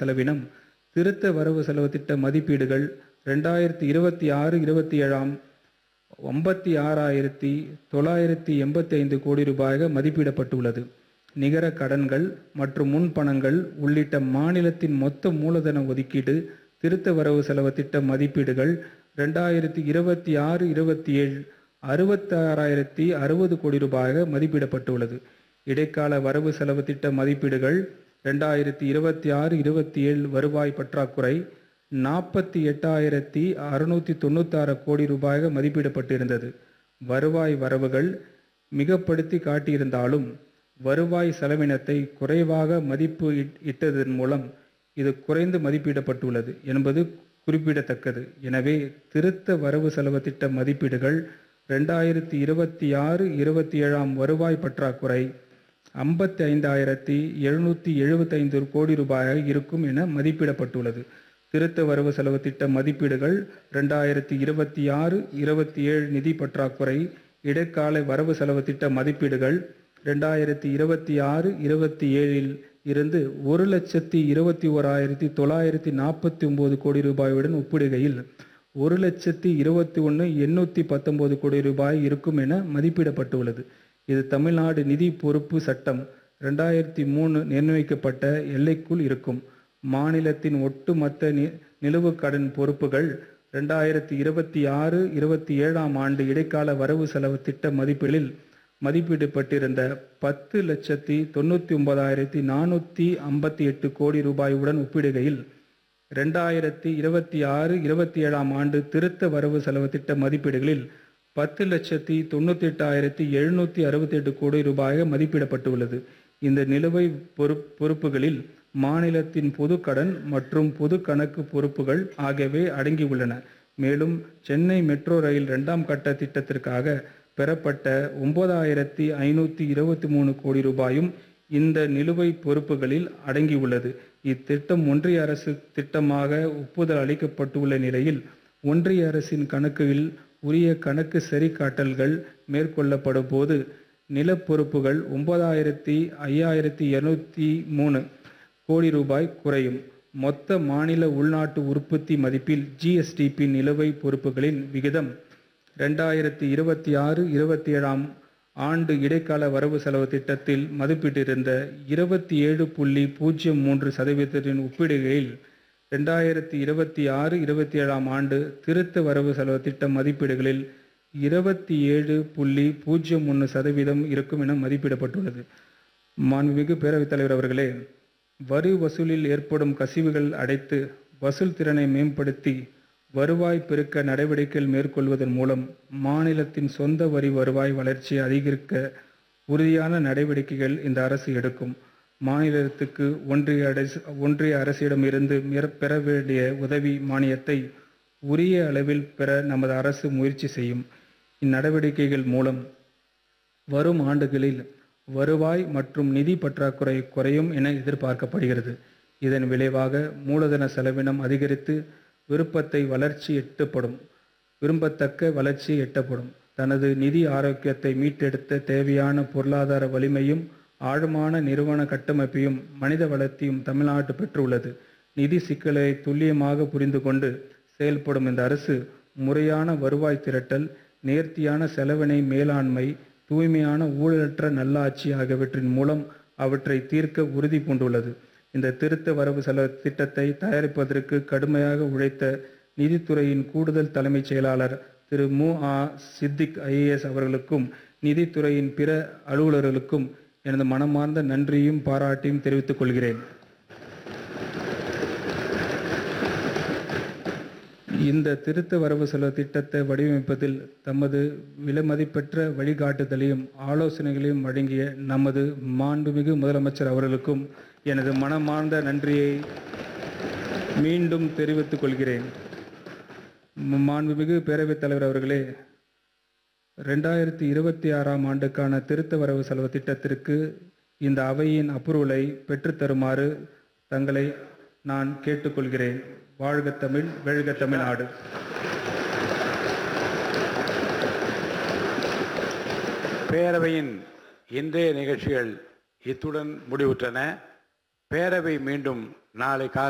செலவினம் திருத்த வரவு செலவு திட்ட மதிப்பீடுகள் ரெண்டாயிரத்தி இருபத்தி ஆறு இருபத்தி ஏழாம் ஐம்பத்தி ஆறாயிரத்தி தொள்ளாயிரத்தி எண்பத்தி ஐந்து கோடி ரூபாயாக மதிப்பிடப்பட்டுள்ளது நிகர கடன்கள் மற்றும் முன்பணங்கள் உள்ளிட்ட மாநிலத்தின் மொத்த மூலதன ஒதுக்கீடு திருத்த வரவு செலவு திட்ட மதிப்பீடுகள் ரெண்டாயிரத்தி இருபத்தி ஆறு இருபத்தி ஏழு அறுபத்தாறாயிரத்தி அறுபது கோடி ரூபாயாக மதிப்பிடப்பட்டுள்ளது இடைக்கால வரவு செலவு திட்ட மதிப்பீடுகள் ரெண்டாயிரத்தி இருபத்தி ஆறு இருபத்தி ஏழு வருவாய் பற்றாக்குறை நாற்பத்தி எட்டாயிரத்தி அறுநூற்றி தொண்ணூத்தாறு கோடி ரூபாயாக மதிப்பிடப்பட்டிருந்தது வருவாய் வரவுகள் மிகப்படுத்தி காட்டியிருந்தாலும் வருவாய் செலவினத்தை குறைவாக மதிப்பு இட்- இட்டதன் மூலம் இது குறைந்து மதிப்பிடப்பட்டுள்ளது என்பது குறிப்பிடத்தக்கது எனவே திருத்த வரவு செலவு திட்ட மதிப்பீடுகள் ரெண்டாயிரத்தி இருபத்தி ஆறு இருபத்தி ஏழாம் வருவாய் பற்றாக்குறை ஐம்பத்தி ஐந்தாயிரத்தி எழுநூற்றி எழுபத்தைந்து கோடி ரூபாயாக இருக்கும் என மதிப்பிடப்பட்டுள்ளது திருத்த வரவு செலவு திட்ட மதிப்பீடுகள் ரெண்டாயிரத்தி இருபத்தி ஆறு இருபத்தி ஏழு நிதி பற்றாக்குறை இடைக்கால வரவு செலவு திட்ட மதிப்பீடுகள் ரெண்டாயிரத்தி இருபத்தி ஆறு இருபத்தி ஏழில் இருந்து ஒரு லட்சத்தி இருபத்தி ஓராயிரத்தி தொள்ளாயிரத்தி நாற்பத்தி ஒன்பது கோடி ரூபாயுடன் ஒப்பிடுகையில் ஒரு லட்சத்தி இருபத்தி ஒன்று எண்ணூற்றி பத்தொன்பது கோடி ரூபாய் இருக்கும் என மதிப்பிடப்பட்டுள்ளது இது தமிழ்நாடு நிதி பொறுப்பு சட்டம் ரெண்டாயிரத்தி மூணு நிர்ணயிக்கப்பட்ட எல்லைக்குள் இருக்கும் மாநிலத்தின் ஒட்டுமொத்த நி நிலுவுக் கடன் பொறுப்புகள் ரெண்டாயிரத்தி இருபத்தி ஆறு இருபத்தி ஏழாம் ஆண்டு இடைக்கால வரவு செலவு திட்ட மதிப்பீடில் மதிப்பிடப்பட்டிருந்த பத்து லட்சத்தி தொண்ணூற்றி ஒன்பதாயிரத்தி நானூற்றி ஐம்பத்தி எட்டு கோடி ரூபாயுடன் ஒப்பிடுகையில் ரெண்டாயிரத்தி இருபத்தி ஆறு இருபத்தி ஏழாம் ஆண்டு திருத்த வரவு செலவு திட்ட மதிப்பீடுகளில் பத்து லட்சத்தி தொண்ணூற்றி எட்டாயிரத்தி எழுநூற்றி அறுபத்தி எட்டு கோடி ரூபாயாக மதிப்பிடப்பட்டுள்ளது இந்த நிலுவை பொறுப் பொறுப்புகளில் மாநிலத்தின் பொது கடன் மற்றும் பொது கணக்கு பொறுப்புகள் ஆகியவை அடங்கியுள்ளன மேலும் சென்னை மெட்ரோ ரயில் இரண்டாம் கட்ட திட்டத்திற்காக பெறப்பட்ட ஒன்பதாயிரத்தி ஐநூற்றி இருபத்தி மூணு கோடி ரூபாயும் இந்த நிலுவை பொறுப்புகளில் அடங்கியுள்ளது இத்திட்டம் ஒன்றிய அரசு திட்டமாக ஒப்புதல் அளிக்கப்பட்டுள்ள நிலையில் ஒன்றிய அரசின் கணக்குகளில் உரிய கணக்கு சரிகாட்டல்கள் மேற்கொள்ளப்படும் போது நிலப்பொறுப்புகள் ஒன்பதாயிரத்தி ஐயாயிரத்தி இருநூத்தி மூணு கோடி ரூபாய் குறையும் மொத்த மாநில உள்நாட்டு உற்பத்தி மதிப்பில் ஜிஎஸ்டிபி நிலுவை பொறுப்புகளின் விகிதம் ரெண்டாயிரத்தி இருபத்தி ஆறு இருபத்தி ஏழாம் ஆண்டு இடைக்கால வரவு செலவு திட்டத்தில் மதிப்பிட்டிருந்த இருபத்தி ஏழு புள்ளி பூஜ்ஜியம் மூன்று சதவீதத்தின் ஒப்பிடுகையில் ரெண்டாயிரத்தி இருபத்தி ஆறு இருபத்தி ஏழாம் ஆண்டு திருத்த வரவு செலவு திட்ட மதிப்பீடுகளில் இருபத்தி ஏழு புள்ளி பூஜ்ஜியம் ஒன்று சதவீதம் இருக்கும் என மதிப்பிடப்பட்டுள்ளது மாண்புமிகு பேரவைத் தலைவர் அவர்களே வரி வசூலில் ஏற்படும் கசிவுகள் அடைத்து வசூல் திறனை மேம்படுத்தி வருவாய் பெருக்க நடவடிக்கைகள் மேற்கொள்வதன் மூலம் மாநிலத்தின் சொந்த வரி வருவாய் வளர்ச்சியை அதிகரிக்க உறுதியான நடவடிக்கைகள் இந்த அரசு எடுக்கும் மாநிலத்துக்கு ஒன்றிய அரசு ஒன்றிய அரசிடமிருந்து மிர- பெற வேண்டிய உதவி மானியத்தை உரிய அளவில் பெற நமது அரசு முயற்சி செய்யும் இந்நடவடிக்கைகள் மூலம் வரும் ஆண்டுகளில் வருவாய் மற்றும் நிதி பற்றாக்குறை குறையும் என எதிர்பார்க்கப்படுகிறது இதன் விளைவாக மூலதன செலவினம் அதிகரித்து விருப்பத்தை வளர்ச்சி எட்டப்படும் விரும்பத்தக்க வளர்ச்சி எட்டப்படும் தனது நிதி ஆரோக்கியத்தை மீட்டெடுத்த தேவையான பொருளாதார வலிமையும் ஆழமான நிறுவன கட்டமைப்பையும் மனித வளத்தையும் தமிழ்நாடு பெற்றுள்ளது நிதி சிக்கலை துல்லியமாக புரிந்து கொண்டு செயல்படும் இந்த அரசு முறையான வருவாய் திரட்டல் நேர்த்தியான செலவினை மேலாண்மை தூய்மையான ஊழலற்ற நல்லாட்சி ஆகியவற்றின் மூலம் அவற்றை தீர்க்க உறுதி பூண்டுள்ளது இந்த திருத்த வரவு செலவு திட்டத்தை தயாரிப்பதற்கு கடுமையாக உழைத்த நிதித்துறையின் கூடுதல் தலைமைச் செயலாளர் திரு மு ஆ சித்திக் ஐஏஎஸ் அவர்களுக்கும் நிதித்துறையின் பிற அலுவலர்களுக்கும் எனது மனமார்ந்த நன்றியும் பாராட்டியும் தெரிவித்துக் கொள்கிறேன் இந்த திருத்த வரவு செலவு திட்டத்தை வடிவமைப்பதில் தமது விலைமதிப்பற்ற வழிகாட்டுதலையும் ஆலோசனைகளையும் வழங்கிய நமது மாண்புமிகு முதலமைச்சர் அவர்களுக்கும் எனது மனமார்ந்த நன்றியை மீண்டும் தெரிவித்துக் கொள்கிறேன் ம- மாண்புமிகு பேரவைத் தலைவர் அவர்களே ரெண்டாயிரத்தி இருபத்தி ஆறாம் ஆண்டுக்கான திருத்த வரவு செலவு திட்டத்திற்கு இந்த அவையின் அப்ரூவலை பெற்றுத்தருமாறு தங்களை நான் கேட்டுக்கொள்கிறேன் வாழ்க தமிழ் வெல்க தமிழ்நாடு பேரவையின் இன்றைய நிகழ்ச்சிகள் இத்துடன் முடிவுற்றன பேரவை மீண்டும் நாளை காலை